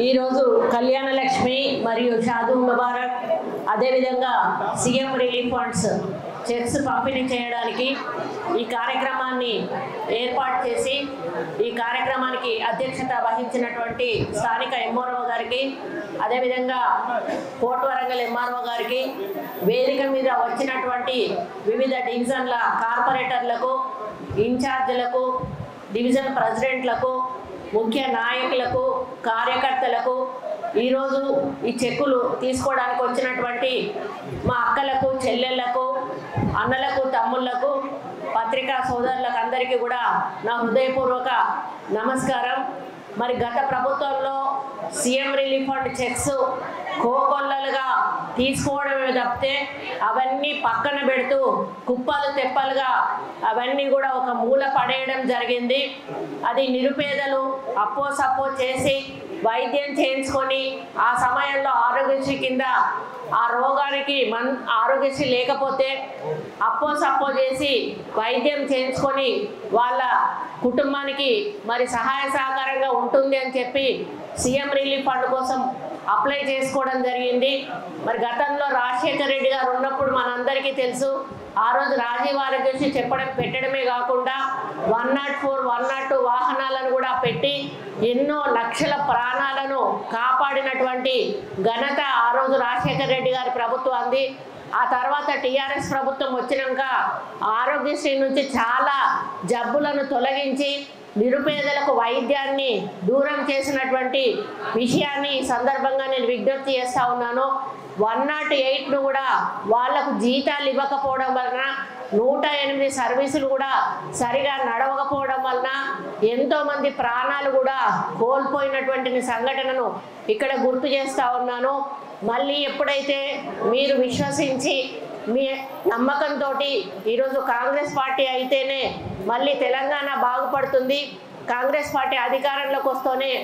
ఈరోజు కళ్యాణ లక్ష్మి మరియు షాదు ముబారక్ అదేవిధంగా సీఎం రిలీఫ్ ఫండ్స్ చెక్స్ పంపిణీ చేయడానికి ఈ కార్యక్రమాన్ని ఏర్పాటు చేసి ఈ కార్యక్రమానికి అధ్యక్షత వహించినటువంటి స్థానిక ఎంఆర్ఓ గారికి అదేవిధంగా కోర్టు వరంగల్ ఎంఆర్ఓ గారికి వేదిక మీద వచ్చినటువంటి వివిధ డివిజన్ల కార్పొరేటర్లకు ఇన్ఛార్జీలకు డివిజన్ ప్రెసిడెంట్లకు ముఖ్య నాయకులకు కార్యకర్తలకు ఈరోజు ఈ చెక్కులు తీసుకోవడానికి వచ్చినటువంటి మా అక్కలకు చెల్లెళ్లకు అన్నలకు తమ్ముళ్లకు పత్రికా సోదరులకు అందరికీ కూడా నా హృదయపూర్వక నమస్కారం మరి గత ప్రభుత్వంలో సీఎం రిలీఫ్ ఫండ్ చెక్స్ కోకొల్లలుగా తీసుకోవడమే తప్పితే అవన్నీ పక్కన పెడుతూ కుప్పలు తెప్పలుగా అవన్నీ కూడా ఒక మూల పడేయడం జరిగింది అది నిరుపేదలు అప్పో సప్పో చేసి వైద్యం చేయించుకొని ఆ సమయంలో ఆరోగ్యశ్రీ కింద ఆ రోగానికి మన్ ఆరోగ్యశ్రీ లేకపోతే అప్పో సప్పో చేసి వైద్యం చేయించుకొని వాళ్ళ కుటుంబానికి మరి సహాయ సహకారంగా ఉంటుంది అని చెప్పి సీఎం రిలీఫ్ ఫండ్ కోసం అప్లై చేసుకోవడం జరిగింది మరి గతంలో రాజశేఖర రెడ్డి గారు ఉన్నప్పుడు మనందరికీ తెలుసు ఆ రోజు రాజీవ్ ఆరోగ్యశ్రీ చెప్పడం పెట్టడమే కాకుండా one nought four one nought two వాహనాలను కూడా పెట్టి ఎన్నో లక్షల ప్రాణాలను కాపాడినటువంటి ఘనత ఆ రోజు రాజశేఖర రెడ్డి గారి ప్రభుత్వాన్ని ఆ తర్వాత టీఆర్ఎస్ ప్రభుత్వం వచ్చినాక ఆరోగ్యశ్రీ నుంచి చాలా జబ్బులను తొలగించి నిరుపేదలకు వైద్యాన్ని దూరం చేసినటువంటి విషయాన్ని ఈ సందర్భంగా నేను విజ్ఞప్తి చేస్తా ఉన్నాను వన్ నాట్ ఎయిట్ను కూడా వాళ్లకు జీతాలు ఇవ్వకపోవడం వలన నూట ఎనిమిది సర్వీసులు కూడా సరిగా నడవకపోవడం వలన ఎంతోమంది ప్రాణాలు కూడా కోల్పోయినటువంటి సంఘటనను ఇక్కడ గుర్తు చేస్తా ఉన్నాను మళ్ళీ ఎప్పుడైతే మీరు విశ్వసించి మీ నమ్మకంతో ఈరోజు కాంగ్రెస్ పార్టీ అయితేనే మళ్ళీ తెలంగాణ బాగుపడుతుంది కాంగ్రెస్ పార్టీ అధికారంలోకి వస్తూనే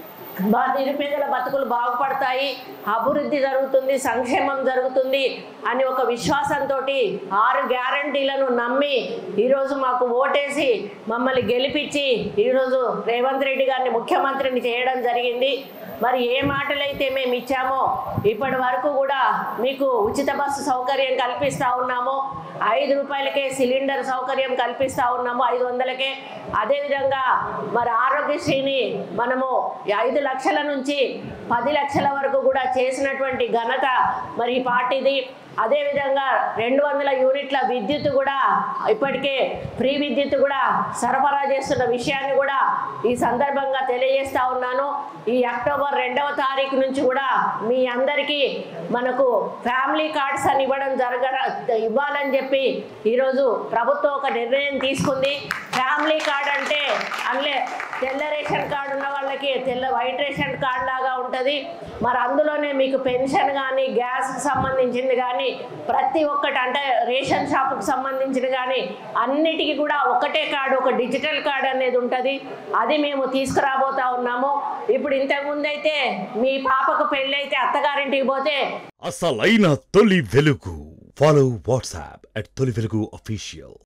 బా నిరుపేదల బతుకులు బాగుపడతాయి అభివృద్ధి జరుగుతుంది సంక్షేమం జరుగుతుంది అని ఒక విశ్వాసంతో ఆరు గ్యారంటీలను నమ్మి ఈరోజు మాకు ఓటేసి మమ్మల్ని గెలిపించి ఈరోజు రేవంత్ రెడ్డి గారిని ముఖ్యమంత్రిని చేయడం జరిగింది మరి ఏ మాటలైతే మేము ఇచ్చామో ఇప్పటి వరకు కూడా మీకు ఉచిత బస్సు సౌకర్యం కల్పిస్తూ ఉన్నాము ఐదు రూపాయలకే సిలిండర్ సౌకర్యం కల్పిస్తూ ఉన్నాము ఐదు వందలకే అదేవిధంగా మరి ఆరోగ్యశ్రీని మనము ఐదు లక్షల నుంచి పది లక్షల వరకు కూడా చేసినటువంటి ఘనత మరి ఈ పార్టీది అదేవిధంగా రెండు వందల యూనిట్ల విద్యుత్ కూడా ఇప్పటికే ఫ్రీ విద్యుత్ కూడా సరఫరా చేస్తున్న విషయాన్ని కూడా ఈ సందర్భంగా తెలియజేస్తా ఉన్నాను ఈ అక్టోబర్ రెండవ తారీఖు నుంచి కూడా మీ అందరికీ మనకు ఫ్యామిలీ కార్డ్స్ అని ఇవ్వడం జరగ ఇవ్వాలని చెప్పి ఈరోజు ప్రభుత్వం ఒక నిర్ణయం తీసుకుంది ఫ్యామిలీ కార్డ్ అంటే అన్లే తెల్ల రేషన్ కార్డు ఉన్న వాళ్ళకి తెల్ల వైట్ రేషన్ కార్డ్ లాగా ఉంటుంది మరి అందులోనే మీకు పెన్షన్ కానీ గ్యాస్కి సంబంధించింది కానీ ప్రతి ఒక్కటి అంటే రేషన్ షాప్కి సంబంధించింది కానీ అన్నిటికీ కూడా ఒకటే కార్డు ఒక డిజిటల్ కార్డు అనేది ఉంటుంది అది మేము తీసుకురాబోతా ఉన్నాము ఇప్పుడు ఇంతకుముందు అయితే మీ పాపకు పెళ్ళి అయితే అత్తగారింటికి పోతే అసలైన తొలి వెలుగు ఫాలో వాట్సాప్ అట్ తొలి వెలుగు అఫీషియల్